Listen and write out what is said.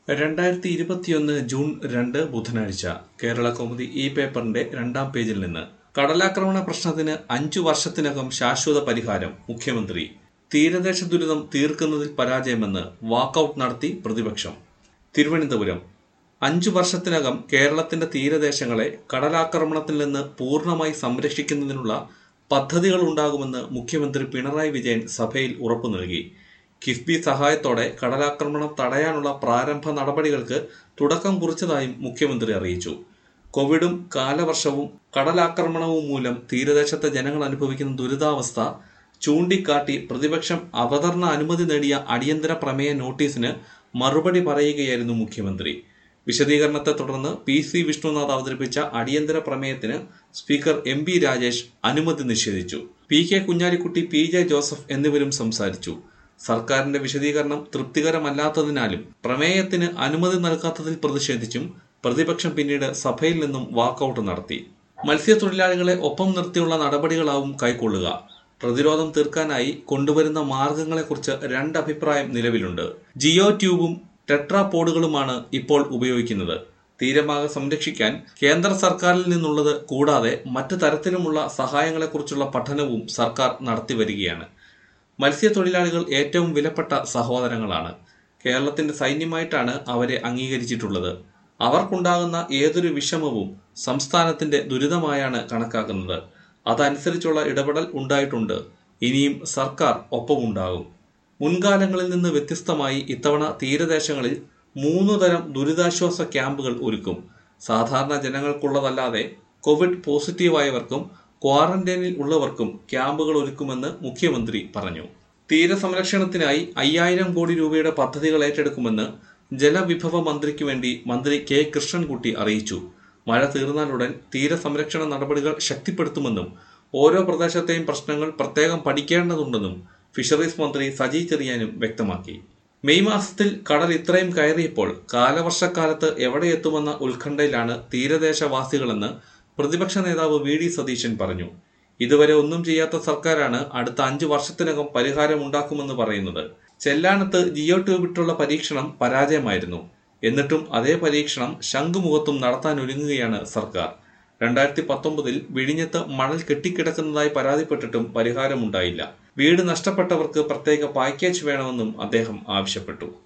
രണ്ടായിരത്തി ഇരുപത്തിയൊന്ന് ജൂൺ രണ്ട് ബുധനാഴ്ച കേരള കൗമുദി ഈ പേപ്പറിന്റെ രണ്ടാം പേജിൽ നിന്ന് കടലാക്രമണ പ്രശ്നത്തിന് അഞ്ചു വർഷത്തിനകം ശാശ്വത പരിഹാരം മുഖ്യമന്ത്രി തീരദേശ ദുരിതം തീർക്കുന്നതിൽ പരാജയമെന്ന് വാക്കൌട്ട് നടത്തി പ്രതിപക്ഷം തിരുവനന്തപുരം അഞ്ചു വർഷത്തിനകം കേരളത്തിന്റെ തീരദേശങ്ങളെ കടലാക്രമണത്തിൽ നിന്ന് പൂർണ്ണമായി സംരക്ഷിക്കുന്നതിനുള്ള പദ്ധതികൾ ഉണ്ടാകുമെന്ന് മുഖ്യമന്ത്രി പിണറായി വിജയൻ സഭയിൽ ഉറപ്പു നൽകി കിഫ്ബി സഹായത്തോടെ കടലാക്രമണം തടയാനുള്ള പ്രാരംഭ നടപടികൾക്ക് തുടക്കം കുറിച്ചതായും മുഖ്യമന്ത്രി അറിയിച്ചു കോവിഡും കാലവർഷവും കടലാക്രമണവും മൂലം തീരദേശത്തെ ജനങ്ങൾ അനുഭവിക്കുന്ന ദുരിതാവസ്ഥ ചൂണ്ടിക്കാട്ടി പ്രതിപക്ഷം അവതരണ അനുമതി നേടിയ അടിയന്തര പ്രമേയ നോട്ടീസിന് മറുപടി പറയുകയായിരുന്നു മുഖ്യമന്ത്രി വിശദീകരണത്തെ തുടർന്ന് പി സി വിഷ്ണുനാഥ് അവതരിപ്പിച്ച അടിയന്തര പ്രമേയത്തിന് സ്പീക്കർ എം ബി രാജേഷ് അനുമതി നിഷേധിച്ചു P K Kunhalikutty P J Joseph എന്നിവരും സംസാരിച്ചു സർക്കാരിന്റെ വിശദീകരണം തൃപ്തികരമല്ലാത്തതിനാലും പ്രമേയത്തിന് അനുമതി നൽകാത്തതിൽ പ്രതിഷേധിച്ചും പ്രതിപക്ഷം പിന്നീട് സഭയിൽ നിന്നും വാക്കൌട്ട് നടത്തി മത്സ്യത്തൊഴിലാളികളെ ഒപ്പം നിർത്തിയുള്ള നടപടികളാവും കൈക്കൊള്ളുക പ്രതിരോധം തീർക്കാനായി കൊണ്ടുവരുന്ന മാർഗങ്ങളെക്കുറിച്ച് രണ്ടഭിപ്രായം നിലവിലുണ്ട് ജിയോ ട്യൂബും ടെട്രാപോഡുകളുമാണ് ഇപ്പോൾ ഉപയോഗിക്കുന്നത് തീരമാകെ സംരക്ഷിക്കാൻ കേന്ദ്ര സർക്കാരിൽ നിന്നുള്ളത് കൂടാതെ മറ്റു തരത്തിലുമുള്ള സഹായങ്ങളെക്കുറിച്ചുള്ള പഠനവും സർക്കാർ നടത്തിവരികയാണ് മത്സ്യത്തൊഴിലാളികൾ ഏറ്റവും വിലപ്പെട്ട സഹോദരങ്ങളാണ് കേരളത്തിന്റെ സൈന്യമായിട്ടാണ് അവരെ അംഗീകരിച്ചിട്ടുള്ളത് അവർക്കുണ്ടാകുന്ന ഏതൊരു വിഷമവും സംസ്ഥാനത്തിന്റെ ദുരിതമായാണ് കണക്കാക്കുന്നത് അതനുസരിച്ചുള്ള ഇടപെടൽ ഉണ്ടായിട്ടുണ്ട് ഇനിയും സർക്കാർ ഒപ്പമുണ്ടാകും മുൻകാലങ്ങളിൽ നിന്ന് വ്യത്യസ്തമായി ഇത്തവണ തീരദേശങ്ങളിൽ മൂന്ന് തരം ദുരിതാശ്വാസ ക്യാമ്പുകൾ ഒരുക്കും സാധാരണ ജനങ്ങൾക്കുള്ളതല്ലാതെ കോവിഡ് പോസിറ്റീവായവർക്കും ക്വാറന്റൈനിൽ ഉള്ളവർക്കും ക്യാമ്പുകൾ ഒരുക്കുമെന്ന് മുഖ്യമന്ത്രി പറഞ്ഞു തീരസംരക്ഷണത്തിനായി അയ്യായിരം കോടി രൂപയുടെ പദ്ധതികൾ ഏറ്റെടുക്കുമെന്ന് ജലവിഭവ മന്ത്രിക്ക് വേണ്ടി മന്ത്രി കെ കൃഷ്ണൻകുട്ടി അറിയിച്ചു മഴ തീർന്നാലുടൻ തീരസംരക്ഷണ നടപടികൾ ശക്തിപ്പെടുത്തുമെന്നും ഓരോ പ്രദേശത്തെയും പ്രശ്നങ്ങൾ പ്രത്യേകം പഠിക്കേണ്ടതുണ്ടെന്നും ഫിഷറീസ് മന്ത്രി സജി ചെറിയാനും വ്യക്തമാക്കി മെയ് മാസത്തിൽ കടൽ ഇത്രയും കയറിയപ്പോൾ കാലവർഷക്കാലത്ത് എവിടെ എത്തുമെന്ന ഉത്കണ്ഠയിലാണ് തീരദേശവാസികളെന്ന് പ്രതിപക്ഷ നേതാവ് വി ഡി സതീശൻ പറഞ്ഞു ഇതുവരെ ഒന്നും ചെയ്യാത്ത സർക്കാരാണ് അടുത്ത അഞ്ചു വർഷത്തിനകം പരിഹാരം ഉണ്ടാക്കുമെന്ന് പറയുന്നത് ചെല്ലാനത്ത് ജിയോ ട്യൂബിട്ടുള്ള പരീക്ഷണം പരാജയമായിരുന്നു എന്നിട്ടും അതേ പരീക്ഷണം ശംഖുമുഖത്തും നടത്താനൊരുങ്ങുകയാണ് സർക്കാർ രണ്ടായിരത്തി പത്തൊമ്പതിൽ വിഴിഞ്ഞത്ത് മണൽ കെട്ടിക്കിടക്കുന്നതായി പരാതിപ്പെട്ടിട്ടും പരിഹാരമുണ്ടായില്ല വീട് നഷ്ടപ്പെട്ടവർക്ക് പ്രത്യേക പാക്കേജ് വേണമെന്നും അദ്ദേഹം ആവശ്യപ്പെട്ടു